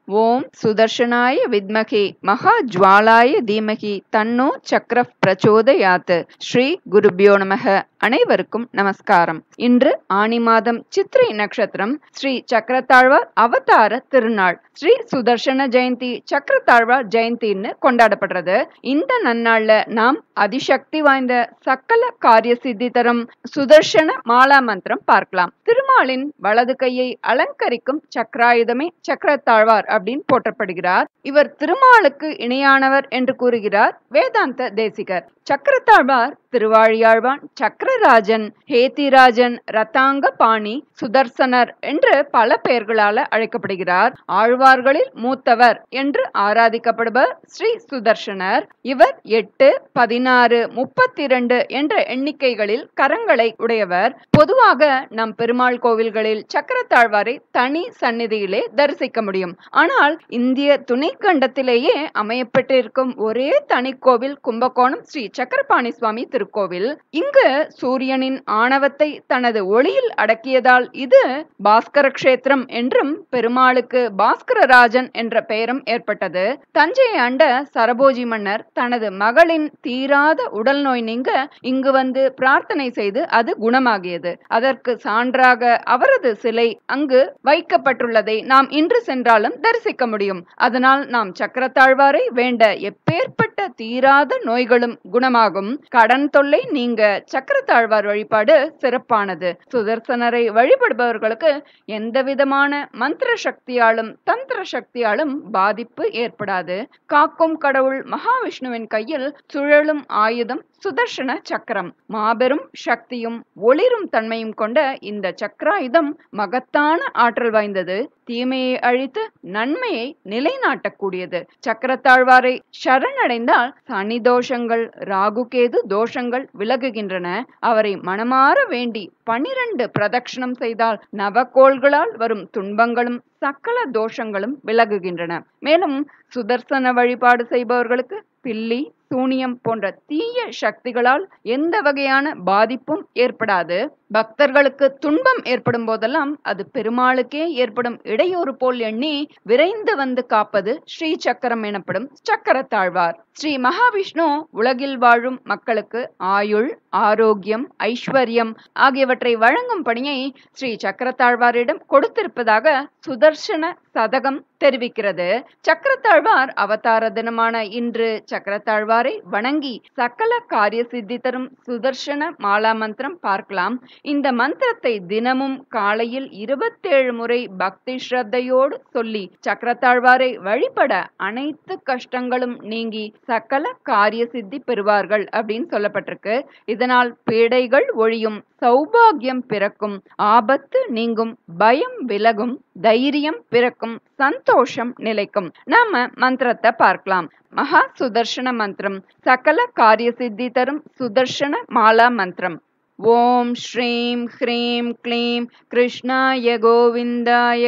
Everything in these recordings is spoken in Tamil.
ஓம் சுதர்ஷனாய வித்மகி மகாஜ்வாலாய தீமகி தன்னோ சக்கர பிரச்சோதயாத் ஸ்ரீ குருபியோ நமக அனைவருக்கும் நமஸ்காரம் இன்று ஆனி மாதம் சித்திரை நட்சத்திரம் ஸ்ரீ சக்கரத்தாழ்வார் அவதார திருநாள் ஸ்ரீ சுதர்ஷன ஜெயந்தி சக்கரத்தாழ்வார் ஜெயந்தின்னு கொண்டாடப்படுறது இந்த நன்னாள்ல நாம் அதிசக்தி வாய்ந்த சக்கல காரிய சித்தி தரும் சுதர்ஷன மாலா மந்திரம் பார்க்கலாம் திருமாலின் வலது கையை அலங்கரிக்கும் சக்கராயுதமே சக்கரத்தாழ்வார் அப்படின்னு போற்றப்படுகிறார் இவர் திருமாலுக்கு இணையானவர் என்று கூறுகிறார் வேதாந்த தேசிகர் சக்கரத்தாழ்வார் திருவாழியாழ்வான் சக்கரராஜன் ஹேத்திராஜன் ரத்தாங்க பாணி சுதர்சனர் என்று பல பெயர்களால அழைக்கப்படுகிறார் ஆழ்வார்களில் மூத்தவர் என்று ஆராதிக்கப்படுபவர் ஸ்ரீ சுதர்சனர் இவர் எட்டு பதினாறு முப்பத்தி இரண்டு என்ற எண்ணிக்கைகளில் கரங்களை உடையவர் பொதுவாக நம் பெருமாள் கோவில்களில் சக்கரத்தாழ்வாரை தனி சந்நிதியிலே தரிசிக்க முடியும் ஆனால் இந்திய துணைக்கண்டத்திலேயே அமையப்பட்டிருக்கும் ஒரே தனி கோவில் கும்பகோணம் ஸ்ரீ சக்கரபாணி சுவாமி திருக்கோவில் இங்கு சூரியனின் ஆணவத்தை தனது ஒளியில் அடக்கியதால் இது பாஸ்கர கஷேத்திரம் என்றும் பெருமாளுக்கு பாஸ்கரராஜன் என்ற பெயரும் ஏற்பட்டது தஞ்சையை ஆண்ட சரபோஜி மன்னர் தனது மகளின் தீராத உடல் நோய் நீங்க இங்கு வந்து பிரார்த்தனை செய்து அது குணமாகியது அதற்கு சான்றாக அவரது சிலை அங்கு வைக்கப்பட்டுள்ளதை நாம் இன்று சென்றாலும் தரிசிக்க முடியும் அதனால் நாம் சக்கரத்தாழ்வாரை வேண்ட எப்பேற்பட்ட தீராத நோய்களும் குணமாகும் கடன் தொல்லை நீங்க சக்கரத்தாழ்வார் வழிபாடு சிறப்பானது சுதர்சனரை வழிபடுபவர்களுக்கு எந்த விதமான மந்திர சக்தியாலும் தந்திர சக்தியாலும் பாதிப்பு ஏற்படாது காக்கும் கடவுள் மகாவிஷ்ணுவின் கையில் சுழலும் ஆயுதம் சுதர்ஷன சக்கரம் மாபெரும் சக்தியும் ஒளிரும் தன்மையும் கொண்ட இந்த சக்கராயுதம் மகத்தான ஆற்றல் வாய்ந்தது தீமையை அழித்து நன்மையை நிலைநாட்டக்கூடியது சக்கரத்தாழ்வாரை சரணடைந்தால் சனி தோஷங்கள் ராகுகேது தோஷங்கள் விலகுகின்றன அவரை மனமாற வேண்டி பனிரெண்டு பிரதட்சணம் செய்தால் நவகோள்களால் வரும் துன்பங்களும் சக்கல தோஷங்களும் விலகுகின்றன மேலும் சுதர்சன வழிபாடு செய்பவர்களுக்கு பில்லி சூனியம் போன்ற தீய சக்திகளால் எந்த வகையான பாதிப்பும் ஏற்படாது பக்தர்களுக்கு துன்பம் ஏற்படும் போதெல்லாம் அது பெருமாளுக்கே ஏற்படும் இடையூறு போல் எண்ணி விரைந்து வந்து காப்பது ஸ்ரீ சக்கரம் எனப்படும் சக்கரத்தாழ்வார் ஸ்ரீ மகாவிஷ்ணு உலகில் வாழும் மக்களுக்கு ஆயுள் ஆரோக்கியம் ஐஸ்வர்யம் ஆகியவற்றை வழங்கும் பணியை ஸ்ரீ சக்கரத்தாழ்வாரிடம் கொடுத்திருப்பதாக சுதர்சன சதகம் தெரிவிக்கிறது சக்கரத்தாழ்வார் அவதார தினமான இன்று சக்கரத்தாழ்வாரை வணங்கி சக்கல காரிய சித்தி தரும் சுதர்சன மாலா மந்திரம் பார்க்கலாம் இந்த மந்திரத்தை தினமும் காலையில் இருபத்தேழு முறை பக்தி ஸ்ரத்தையோடு சொல்லி சக்கரத்தாழ்வாரை வழிபட அனைத்து கஷ்டங்களும் நீங்கி சக்கல காரிய சித்தி பெறுவார்கள் அப்படின்னு சொல்லப்பட்டிருக்கு இதனால் பீடைகள் ஒழியும் சௌபாகியம் பிறக்கும் ஆபத்து நீங்கும் பயம் விலகும் தைரியம் பிறக்கும் சந்தோஷம் நிலைக்கும் நாம மந்திரத்தை பார்க்கலாம் மகா சுதர்ஷன மந்திரம் சகல காரிய சித்தி தரும் சுதர்ஷன மாலா மந்திரம் ஓம் ஸ்ரீம் ஹ்ரீம் க்ளீம் கிருஷ்ணாய கோவிந்தாய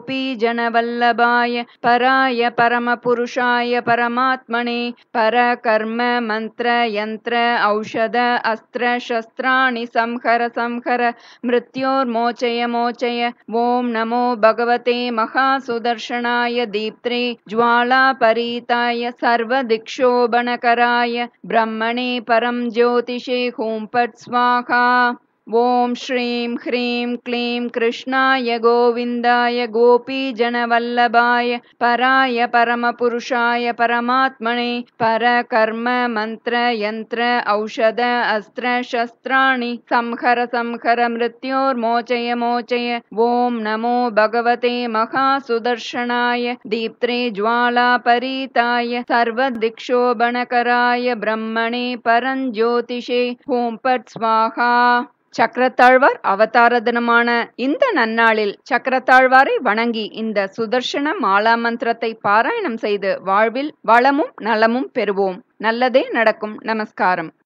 கோபீஜனவல்லபாய பராய பரமபுருஷாய பரமாத்மனே பரகர்ம மந்திர யந்திர ஔஷத அஸ்திர சஸ்திராணி சம்ஹர சம்ஹர மிருத்யோர்மோச்சய மோச்சய ஓம் நமோ பகவதே மகாசுதர்ஷனாய தீப்த்ரே ஜ்வாலா பரீதாய சர்வதிக்ஷோபணகராய பிரம்மணே பரம் ஜோதிஷே ஹூம்பட் ஸ்வாகா ஓம் ஸ்ரீம் ஹ்ரீம் க்ளீம் கிருஷ்ணாய கோவிந்தாய கோபீஜனவல்லபாய பராய பரமபுருஷாய பரமாத்மனே பரகர்ம மந்திர யந்திர ஔஷத அஸ்திர சஸ்திராணி சம்ஹர சம்ஹர மிருத்யோர்மோச்சய மோச்சய ஓம் நமோ பகவதே மகாசுதர்ஷனாய தீப்த்ரே ஜ்வாலா பரீதாய சர்வதிக்ஷோபணகராய பிரம்மணே பரஞ்சோதிஷே ஹூம்பட் ஸ்வாகா சக்கரத்தாழ்வார் அவதார தினமான இந்த நன்னாளில் சக்கரத்தாழ்வாரை வணங்கி இந்த சுதர்ஷன மாலா மந்திரத்தை பாராயணம் செய்து வாழ்வில் வளமும் நலமும் பெறுவோம் நல்லதே நடக்கும் நமஸ்காரம்